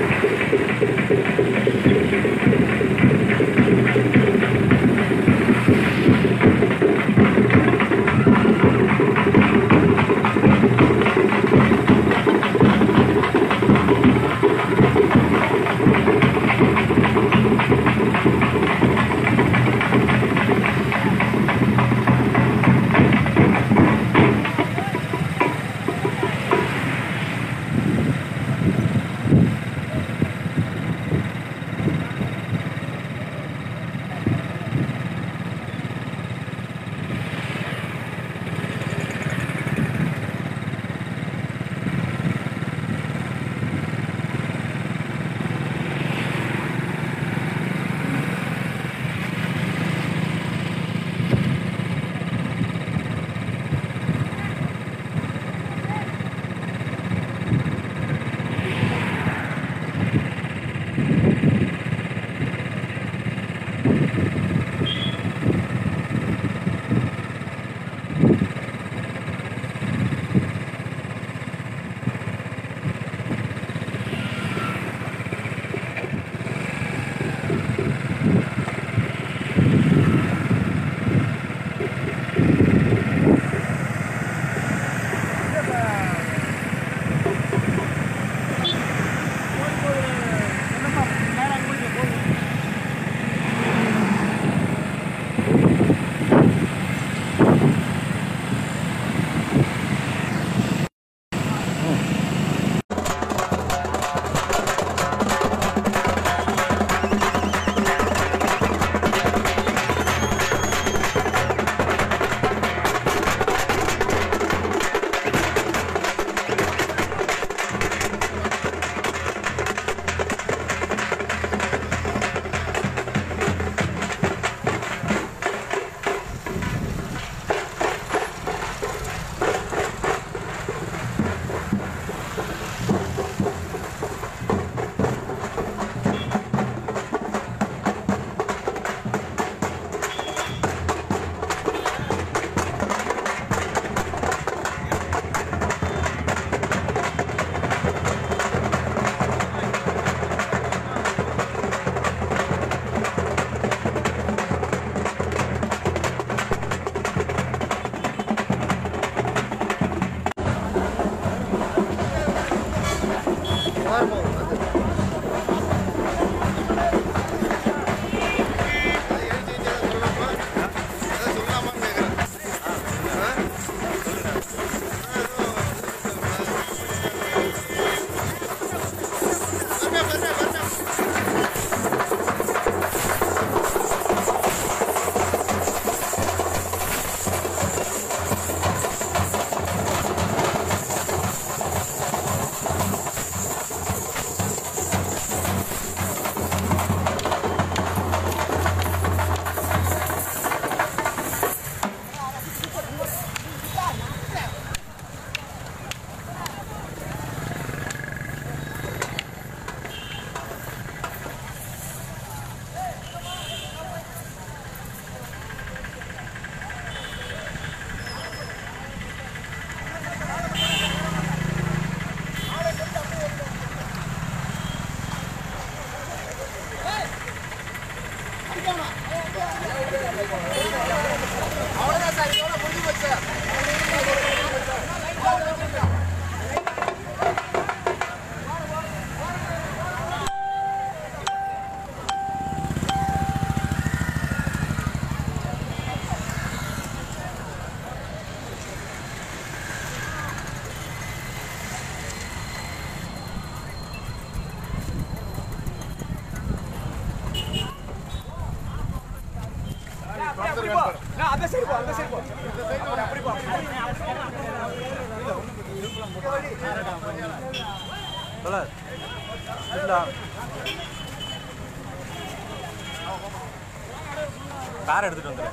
car எடுத்துட்டு வந்துடு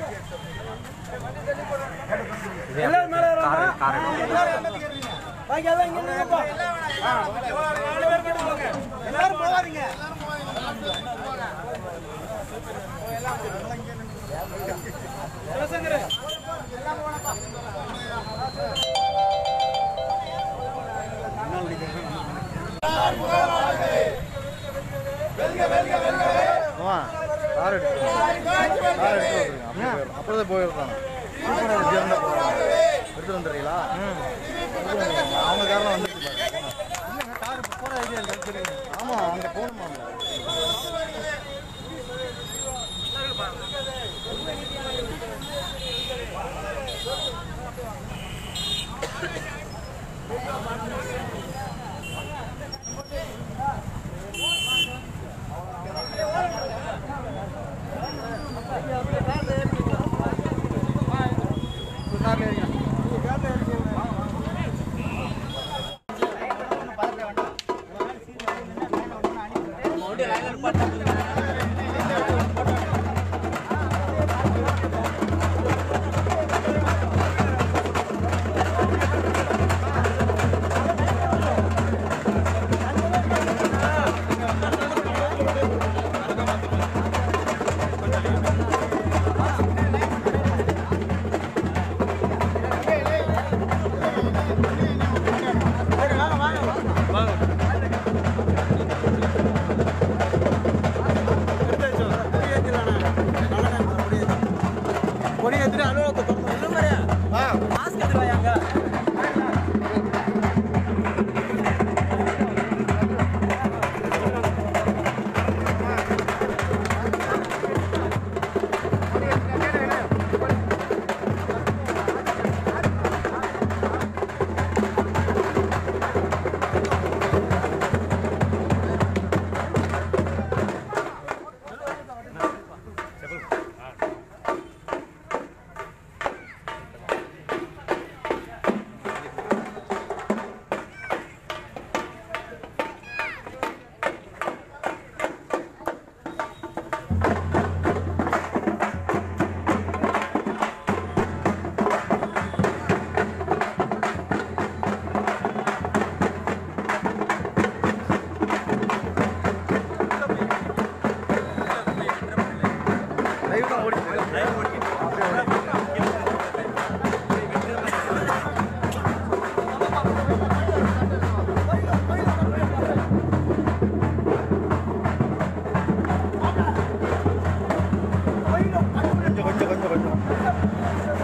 car car எல்லாரும் போகாதீங்க போராடு அங்கே போகணுமா கொடி எடுத்துட்டு அலுவலகத்தை திறந்து மாஸ்க் எடுத்துவாயாங்க லைவ் தான் ஓடிட்டு கொஞ்சம் கொஞ்சம் கொஞ்சம் கொஞ்சம்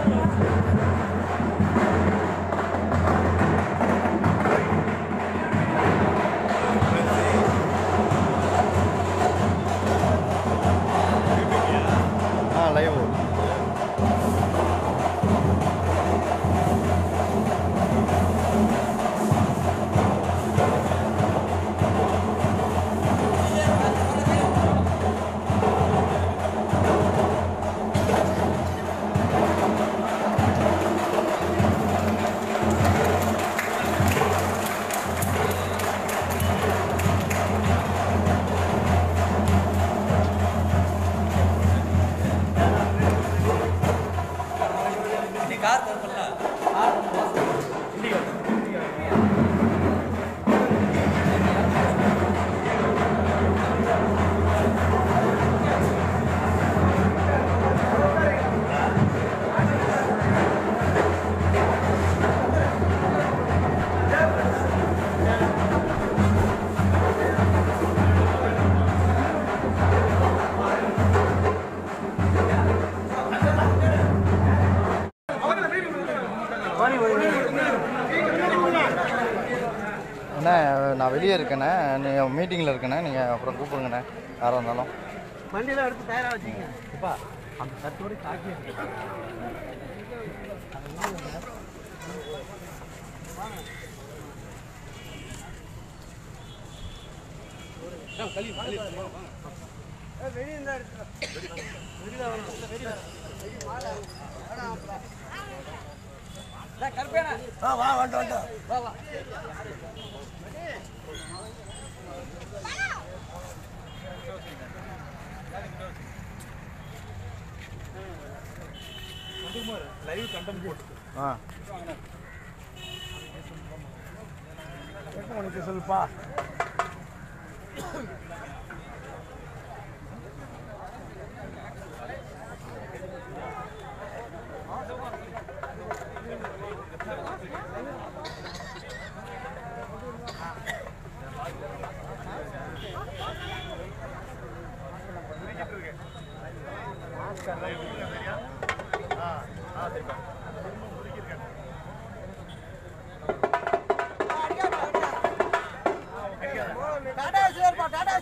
ஆ லைவ் நீ கார் தரப்பல அண்ணா நான் வெளியே இருக்கேண்ணே நீங்கள் மீட்டிங்கில் இருக்கேண்ணே நீங்கள் அப்புறம் கூப்பிடுங்கண்ணே யாராக இருந்தாலும் வண்டியெல்லாம் எடுத்து தயாராக வச்சுக்கங்க இப்போ அந்த தட்டோடு காக்கி வெளியே இருந்தா ஆ வா வந்துட்டு வந்துட்டு லைவ் கண்டென்ட் போட்டு ஆ உனக்கு சொல்லுப்பா டாடா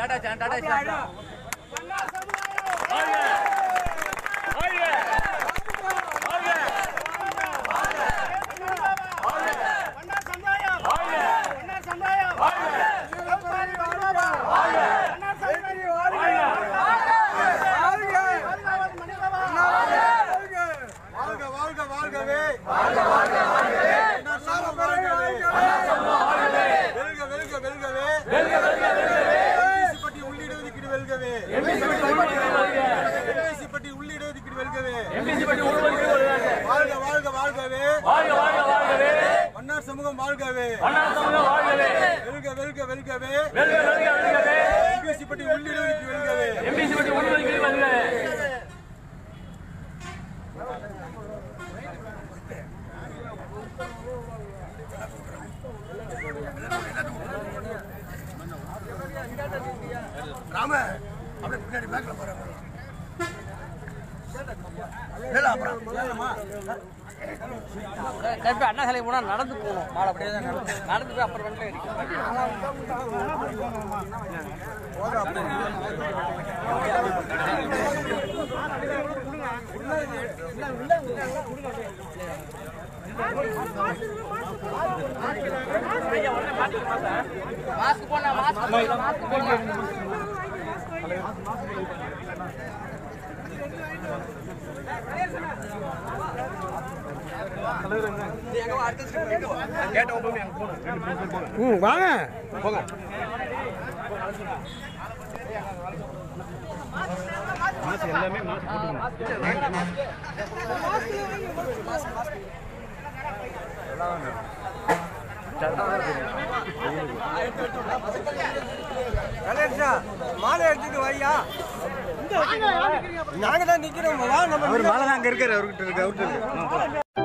டாடா சான் டாடா சான் வாழ்க வாழ்க வாழ்கவே வாழ்க வாழ்க வாழ்கவே வாழ்கவே வெல்க வெல்க வெல்கவே வெல்க வெல்க வெல்கவே பட்டி உள்ளிட ஒதுக்கீடு வெல்கவே எம்பிசி பட்டி உள்ளிட ஒதுக்கீடு வெல்கவே வாழ்க வாழ்க வாழ்கவே வாழ்க வாழ்க வாழ்கவே மன்னார் சமூகம் வாழ்கவே மன்னார் சமூகம் வாழ்கவே வெல்க வெல்க வெல்கவே வெல்க வெல்க வெல்கவே எம்பிசி பட்டி உள்ளிட ஒதுக்கீடு வெல்கவே எம்பிசி பட்டி உள்ளிட ஒதுக்கீடு வெல்கவே கரெக்டாக அண்ணா சிலை போனால் நடந்து போகணும் மாலை அப்படியே தான் நடந்து நடந்து போய் அப்புறம் வந்துட்டு இருக்கு மாஸ்க் போனா மாஸ்க் மாஸ்க் போனா ம் வாங்க போங்க மாலை எடுத்துட்டு வையா நாங்க தான் நிக்கிறோம் வா நம்ம அவர் மேலே தான் அங்கே இருக்காரு அவர்கிட்ட இருக்கு அவர்கிட்ட இருக்கு